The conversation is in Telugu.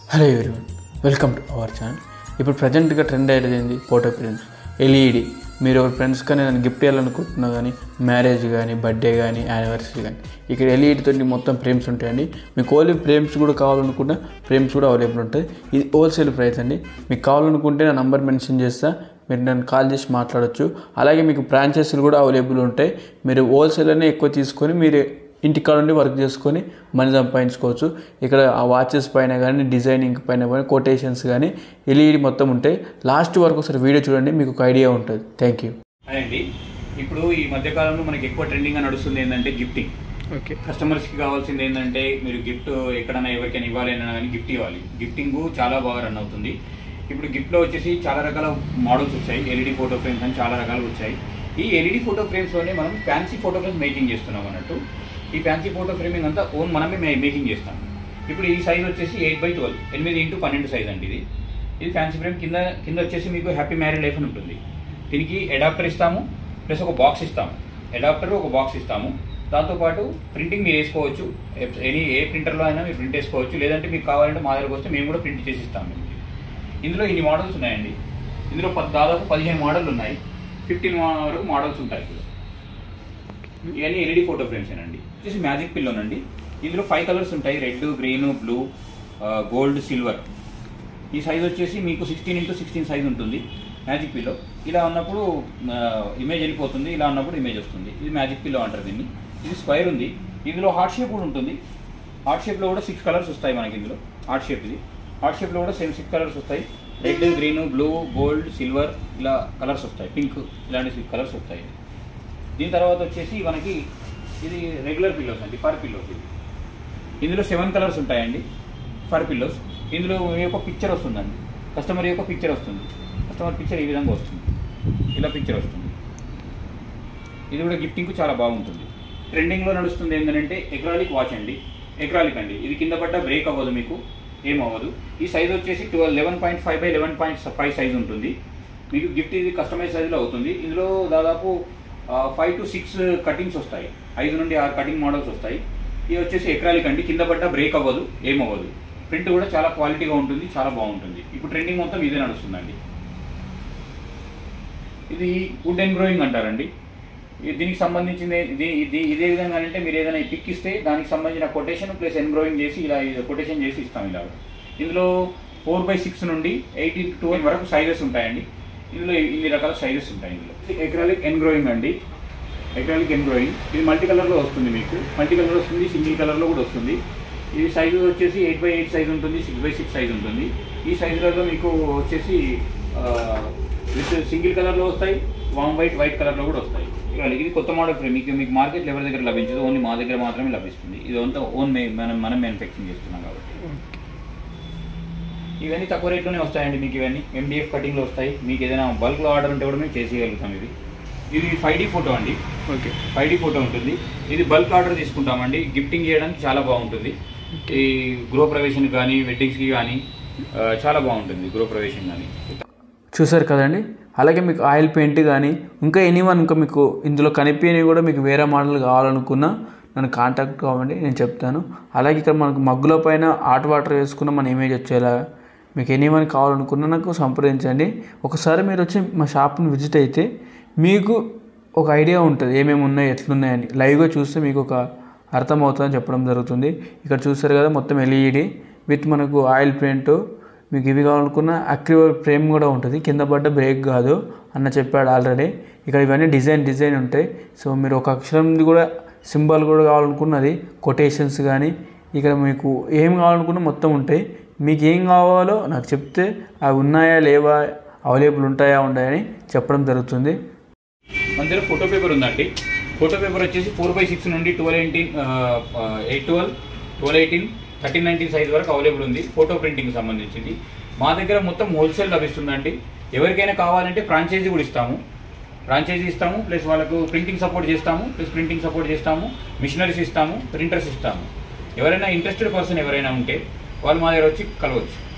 hello everyone welcome to our channel ఇప్పుడు ప్రజెంట్గా ట్రెండ్ అయ్యేది ఏంది ఫోటో ప్రింట్స్ ఎల్ఈడి మీరు ఎవరి ఫ్రెండ్స్ కానీ నేను గిఫ్ట్ ఇవ్వాలనుకుంటున్నా కానీ మ్యారేజ్ కానీ బర్త్డే కానీ యానివర్సరీ కానీ ఇక్కడ ఎల్ఈడితో మొత్తం ఫ్రేమ్స్ ఉంటాయండి మీకు ఓన్లీ ఫ్రేమ్స్ కూడా కావాలనుకుంటే ఫ్రేమ్స్ కూడా అవైలబుల్ ఉంటుంది ఇది హోల్సేల్ ప్రైస్ అండి మీకు కావాలనుకుంటే నా నంబర్ మెన్షన్ చేస్తా మీరు నన్ను కాల్ చేసి మాట్లాడొచ్చు అలాగే మీకు బ్రాంచెస్లు కూడా అవైలబుల్ ఉంటాయి మీరు హోల్సేల్లోనే ఎక్కువ తీసుకొని మీరు ఇంటికాడ నుండి వర్క్ చేసుకొని మనీ సంపాదించుకోవచ్చు ఇక్కడ ఆ వాచెస్ పైన కానీ డిజైనింగ్ పైన కానీ కొటేషన్స్ కానీ ఎల్ఈడి మొత్తం ఉంటాయి లాస్ట్ వరకు ఒకసారి వీడియో చూడండి మీకు ఒక ఐడియా ఉంటుంది థ్యాంక్ యూ హాయ్ అండి ఇప్పుడు ఈ మధ్య కాలంలో మనకి ఎక్కువ ట్రెండింగ్ గా నడుస్తుంది ఏంటంటే గిఫ్టింగ్ ఓకే కస్టమర్స్ కి కావాల్సింది ఏంటంటే మీరు గిఫ్ట్ ఎక్కడైనా ఎవరికైనా ఇవ్వాలి అన్నా కానీ గిఫ్ట్ ఇవ్వాలి గిఫ్టింగ్ చాలా బాగా రన్ అవుతుంది ఇప్పుడు గిఫ్ట్ లో వచ్చేసి చాలా రకాల మోడల్స్ వచ్చాయి ఎల్ఈడి ఫోటో ఫ్రేమ్స్ అని చాలా రకాలు వచ్చాయి ఈ ఎల్ఈడి ఫోటో ఫ్రేమ్స్ లోనే మనం ఫ్యాన్సీ ఫోటో ఫ్రేమ్స్ మేకింగ్ చేస్తున్నాం అన్నట్టు ఈ ఫ్యాన్సీ ఫోటో ఫ్రేమింగ్ అంతా ఓన్ మనమే మే- మేకింగ్ చేస్తాం ఇప్పుడు ఈ సైజ్ వచ్చేసి ఎయిట్ బై ట్వెల్వ్ ఎనిమిది ఇంటూ పన్నెండు సైజ్ అండి ఇది ఇది ఫ్యాన్సీ ఫ్రేమ్ కింద కింద వచ్చేసి మీకు హ్యాపీ మ్యారీడ్ లైఫ్ అని ఉంటుంది దీనికి అడాప్టర్ ఇస్తాము ప్లస్ ఒక బాక్స్ ఇస్తాము అడాప్టర్ ఒక బాక్స్ ఇస్తాము దాంతోపాటు ప్రింటింగ్ మీరు వేసుకోవచ్చు ఎనీ ఏ ప్రింటర్లో అయినా మీరు ప్రింట్ వేసుకోవచ్చు లేదంటే మీకు కావాలంటే మా దగ్గరకు వస్తే మేము కూడా ప్రింట్ చేసి ఇస్తాము మీకు ఇందులో ఇన్ని మోడల్స్ ఉన్నాయండి ఇందులో పద్- దాదాపు పదిహేను మోడల్ ఉన్నాయి ఫిఫ్టీన్ వరకు మోడల్స్ ఉంటాయి ఇందులో ఇవన్నీ ఎల్ఈడి ఫోటో ఫ్రేమ్స్ అండి వచ్చేసి మ్యాజిక్ పిల్లోనండి ఇందులో ఫైవ్ కలర్స్ ఉంటాయి red green blue gold silver ఈ సైజ్ వచ్చేసి మీకు సిక్స్టీన్ ఇంటూ సిక్స్టీన్ సైజ్ ఉంటుంది మ్యాజిక్ పిల్లో ఇలా ఉన్నప్పుడు ఇమేజ్ వెళ్ళిపోతుంది ఇలా ఉన్నప్పుడు ఇమేజ్ వస్తుంది ఇది మ్యాజిక్ పిల్లో అంటారు దీన్ని ఇది స్క్వైర్ ఉంది ఇందులో హార్ట్ షేప్ కూడా ఉంటుంది హార్ట్ షేప్లో కూడా సిక్స్ కలర్స్ వస్తాయి మనకి ఇందులో హార్ట్ షేప్ ఇది హార్ట్ షేప్లో కూడా సేమ్ సిక్స్ కలర్స్ వస్తాయి red green blue gold silver ఇలా కలర్స్ వస్తాయి పింక్ ఇలాంటి సిక్స్ కలర్స్ వస్తాయి దీని తర్వాత వచ్చేసి మనకి ఇది రెగ్యులర్ పిల్లోస్ అండి ఫర్ పిల్లోస్ ఇది ఇందులో సెవెన్ కలర్స్ ఉంటాయండి ఫర్ పిల్లోస్ ఇందులో మీ యొక్క పిక్చర్ వస్తుందండి కస్టమర్ యొక్క పిక్చర్ వస్తుంది కస్టమర్ పిక్చర్ ఈ విధంగా వస్తుంది ఇలా పిక్చర్ వస్తుంది ఇది కూడా గిఫ్టింగ్కు చాలా బాగుంటుంది ట్రెండింగ్లో నడుస్తుంది ఏంటంటే ఎక్రాలిక్ వాచ్ అండి ఎక్రాలిక్ అండి ఇది కింద పడ్డ బ్రేక్ అవ్వదు మీకు ఏం అవ్వదు ఈ సైజ్ వచ్చేసి twelve eleven point five by eleven point five size ఉంటుంది మీకు గిఫ్ట్ ఇది కస్టమైజ్ సైజులో అవుతుంది ఇందులో దాదాపు ఫైవ్ టు సిక్స్ కటింగ్స్ వస్తాయి ఐదు నుండి ఆరు కటింగ్ మోడల్స్ వస్తాయి ఇది వచ్చేసి ఎక్రాలిక్ అండి కింద పడ్డ బ్రేక్ అవ్వదు ఏం అవ్వదు ప్రింట్ కూడా చాలా క్వాలిటీగా ఉంటుంది చాలా బాగుంటుంది ఇప్పుడు ట్రెండింగ్ మొత్తం ఇదే నడుస్తుందండి ఇది వుడ్ ఎంబ్రోయింగ్ అంటారండి ఇది దీనికి సంబంధించింది ఇది ఇది ఇదే విధంగా అంటే మీరు ఏదైనా పిక్ ఇస్తే దానికి సంబంధించిన కొటేషన్ ప్లస్ ఎంబ్రోయింగ్ చేసి ఇలా కొటేషన్ చేసి ఇస్తాం ఇలా ఇందులో ఫోర్ బై సిక్స్ నుండి ఎయిటీన్ ట్వెల్వ్ వరకు సైజెస్ ఉంటాయండి ఇందులో ఇన్ని రకాల సైజెస్ ఉంటాయి ఇందులో ఎక్రాలిక్ ఎన్గ్రోయింగ్ అండి ఎక్రాలిక్ ఎన్గ్రోయింగ్ ఇది మల్టీ కలర్లో వస్తుంది మీకు మల్టీ కలర్ వస్తుంది సింగిల్ కలర్లో కూడా వస్తుంది ఇది సైజు వచ్చేసి ఎయిట్ బై ఎయిట్ సైజ్ ఉంటుంది సిక్స్ బై సిక్స్ సైజ్ ఉంటుంది ఈ సైజులలో మీకు వచ్చేసి విత్ సింగిల్ కలర్లో వస్తాయి వామ్ వైట్ వైట్ కలర్లో కూడా వస్తాయి ఇవాళ ఇది కొత్త మోడల్ ఫ్రేమ్ మీకు మీకు మార్కెట్లో ఎవరి దగ్గర లభించదు ఓన్లీ మా దగ్గర మాత్రమే లభిస్తుంది ఇది అంతా ఓన్ మే మనం మనం మ్యానుఫ్యాక్చరింగ్ చేస్తున్నాం కాబట్టి ఇవన్నీ తక్కువ రేట్లోనే వస్తాయండి మీకు ఇవన్నీ ఎండిఎఫ్ కటింగ్లో వస్తాయి మీకు ఏదైనా బల్క్లో ఆర్డర్ ఉంటే కూడా మేము చేసేయగలుగుతాం ఇది ఇది ఫైవ్ డీ ఫోటో అండి ఓకే ఫైవ్ డీ ఫోటో ఉంటుంది ఇది బల్క్ ఆర్డర్ తీసుకుంటామండి గిఫ్టింగ్ చేయడానికి చాలా బాగుంటుంది ఈ గృహప్రవేశం కానీ వెడ్డింగ్స్కి కానీ ఆ, చాలా బాగుంటుంది గృహప్రవేశం కానీ చూసారు కదండి అలాగే మీకు ఆయిల్ పెయింట్ కానీ ఇంకా ఎనీవన్ ఇంకా మీకు ఇందులో కనిపించని కూడా మీకు వేరే మోడల్ కావాలనుకున్నా నన్ను కాంటాక్ట్ కావండి నేను చెప్తాను అలాగే ఇక్కడ మనకు మగ్గుల పైన ఆట్ వాటర్ వేసుకున్న మన ఇమేజ్ వచ్చేలా మీకు ఎనీవన్ కావాలనుకున్నా నాకు సంప్రదించండి ఒకసారి మీరు వచ్చి మా షాప్ని విజిట్ అయితే మీకు ఒక ఐడియా ఉంటుంది ఏమేమి ఉన్నాయి ఎట్లున్నాయని లైవ్గా చూస్తే మీకు ఒక అర్థమవుతుందని చెప్పడం జరుగుతుంది ఇక్కడ చూస్తారు కదా మొత్తం ఎల్ఈడి విత్ మనకు ఆయిల్ పెయింట్ మీకు ఇవి కావాలనుకున్న అక్రివల్ ఫ్రేమ్ కూడా ఉంటుంది కింద పడ్డ బ్రేక్ కాదు అన్న చెప్పాడు ఆల్రెడీ ఇక్కడ ఇవన్నీ డిజైన్ డిజైన్ ఉంటాయి సో మీరు ఒక అక్షరంది కూడా సింబల్ కూడా కావాలనుకున్నది కొటేషన్స్ కానీ ఇక్కడ మీకు ఏం కావాలనుకున్నా మొత్తం ఉంటాయి మీకు ఏం కావాలో నాకు చెప్తే అవి ఉన్నాయా లేవా అవైలబుల్ ఉంటాయా ఉన్నాయని చెప్పడం జరుగుతుంది మన దగ్గర ఫోటో పేపర్ ఉందండి ఫోటో పేపర్ వచ్చేసి ఫోర్ బై సిక్స్ నుండి twelve eighteen eight twelve twelve eighteen thirteen nineteen size వరకు అవైలబుల్ ఉంది ఫోటో ప్రింటింగ్ సంబంధించింది మా దగ్గర మొత్తం హోల్సేల్ లభిస్తుందండి ఎవరికైనా కావాలంటే ఫ్రాంచైజీ కూడా ఇస్తాము ఫ్రాంచైజీ ఇస్తాము ప్లస్ వాళ్ళకు ప్రింటింగ్ సపోర్ట్ చేస్తాము ప్లస్ ప్రింటింగ్ సపోర్ట్ చేస్తాము మిషనరీస్ ఇస్తాము ప్రింటర్స్ ఇస్తాము ఎవరైనా ఇంట్రెస్టెడ్ పర్సన్ ఎవరైనా ఉంటే వాళ్ళు మా దగ్గర వచ్చి కలవచ్చు